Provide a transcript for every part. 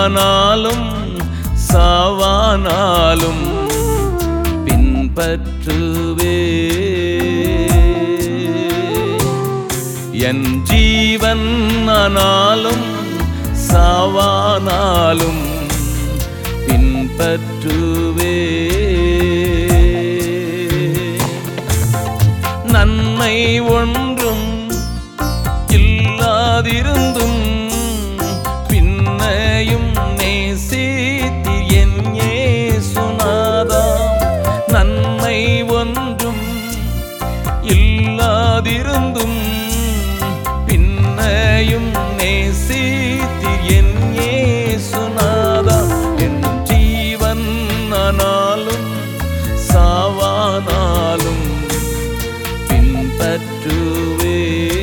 ஆனாலும் சாவானாலும் பின்பற்றுவே என் ஜீவன் ஆனாலும் சாவானாலும் பின்பற்றுவே நன்மை ஒன்றும் இல்லாதிருந்தும் பின்னையும் நேசித்தி என் சுனாதா நன்மை ஒன்றும் இல்லாதிருந்தும் பின்னையும் நேசித்தி என் சுனாதா என் ஜீவன் ஆனாலும் சாவானாலும் பின்பற்றுவே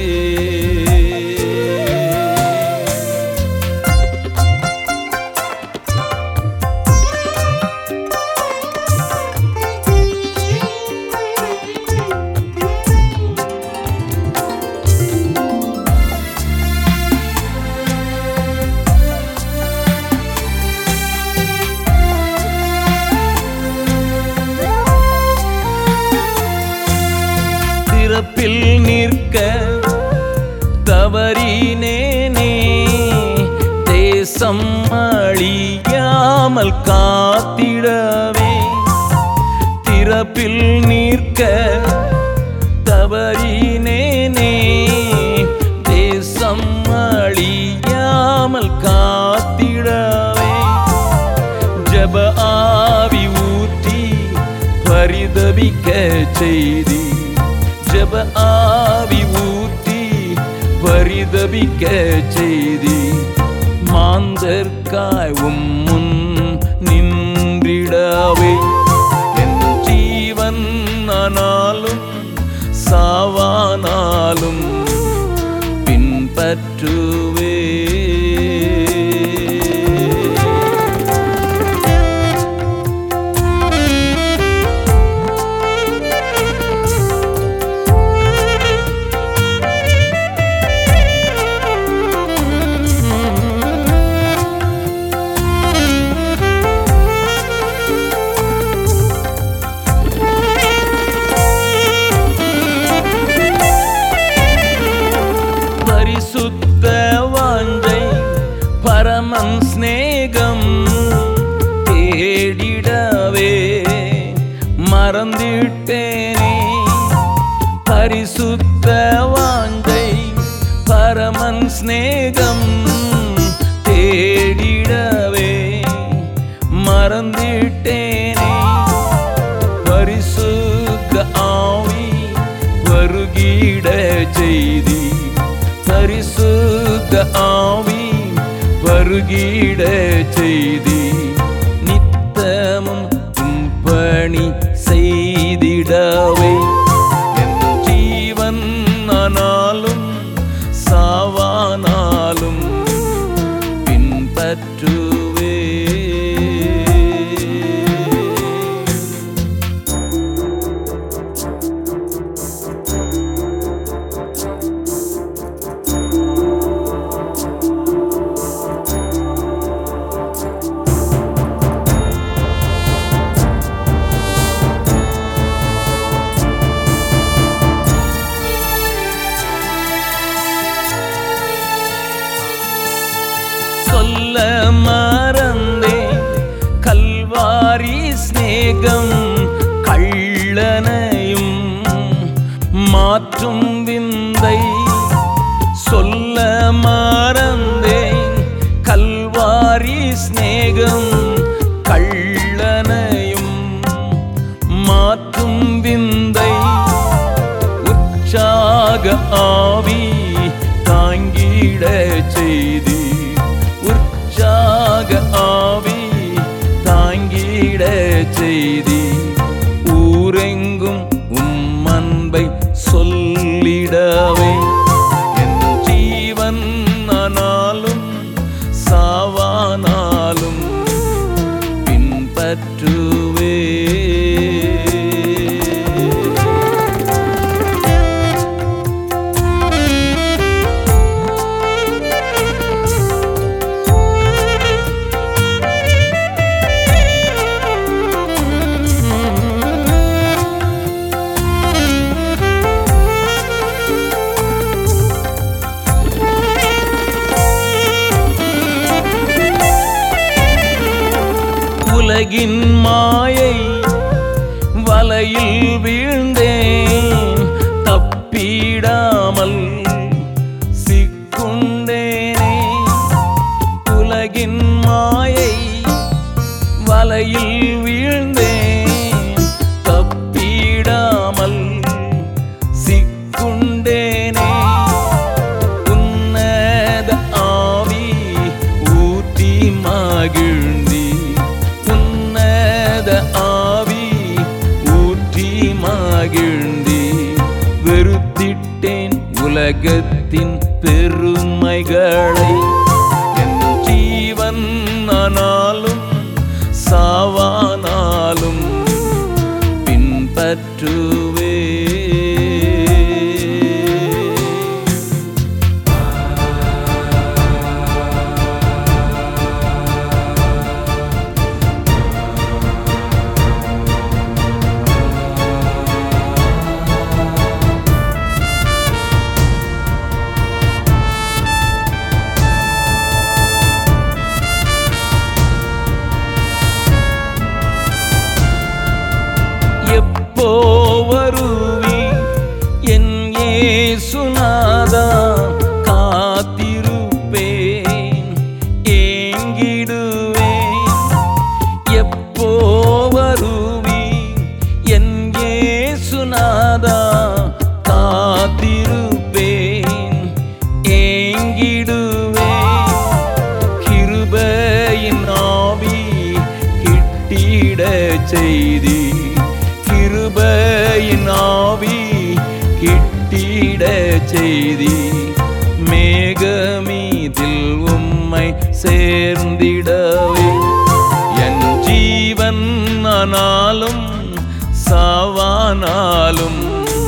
திறப்பில் நிற்க தவறினேனே தேசம் அழியாமல் காத்திடவே திறப்பில் நிற்க தவறினேனே தேசம் அழியாமல் காத்திடவே ஜப ஆவி ஊற்றி பரிதபிக்க செய்தி ஜப ஆவி ஊற்றி பரிதபிக்க செய்தி மாந்தர்காய் உம் முன் நின்றிடவே என் ஜீவன் ஆனாலும் சாவானாலும் பின்பற்றுவே பரிசுத்த வாஞ்சை பரமன் சிநேகம் தேடிடவே மறந்திட்டேனே பரிசுத்த வாஞ்சை பரமன் சிநேகம் தேடிடவே மறந்திட்டேனே பரிசுத்த ஆவி வருகிட செய்தி பரிசுத்த ஆவி வருகிட செய்தி நித்தமும் உம் பணி செய்திடவே என் ஜீவன் ஆனாலும் சாவானாலும் பின்பற்றுவே சொல்ல மறந்தேன் கல்வாரி சிநேகம் கள்ளனையும் மாற்றும் விந்தை சொல்ல மறந்தேன் கல்வாரி சிநேகம் கள்ளனையும் மாற்றும் விந்தை உற்சாக ஆவி தாங்கிட செய்தி உற்சாக ஆவி தாங்கிட செய்தி ஊரெங்கும் உம் அன்பை சொல்லிடவே என் ஜீவன் ஆனாலும் சாவானாலும் பின்பற்றுவே மாயை வலையில் வீழ்ந்தேன் தப்பிடாமல் சிக்குண்டேனே உலகின் மாயை வலையில் வீழ்ந்தேன் தப்பிடாமல் சிக்குண்டேனே உன்னத ஆவி ஊற்றி மகிழ்ந்தி உன்னத ஆவி ஊற்றி மகிழ்ந்தி வெறுத்திட்டேன் உலகத்தின் பெருமைகளை என் ஜீவன் ஆனாலும் சாவானாலும் பின்பற்றுவே எப்போ வருவி என் ஏசுநாதா காத்திருப்பேன் ஏங்கிடுவேன் எப்போ வருவி என் ஏசுநாதா காத்திருப்பேன் ஏங்கிடுவேன் கிருபையின் ஆவி கிட்டிட செய்தி கிருபையின் ஆவி கிட்டிட செய்தி மேகமீதில் உம்மை சேர்ந்திடவே என் ஜீவன் ஆனாலும் சாவானாலும்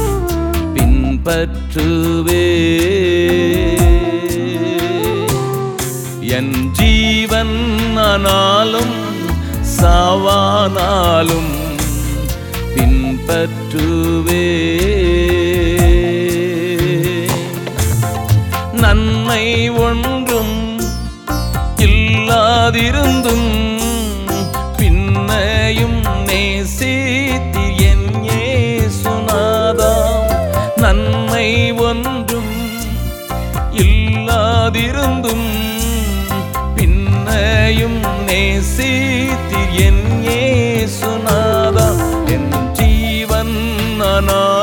பின்பற்றுவே என் ஜீவன் ஆனாலும் சாவானாலும் பின்பற்றுவே நன்மை ஒன்றும் இல்லாதிருந்தும் பின்னையும் நேசித்தி என் ஏசுநாதா நன்மை ஒன்றும் இல்லாதிருந்தும் பின்னையும் நேசித்தி என் ஏசுநாதா என் ஜீவன் ஆனா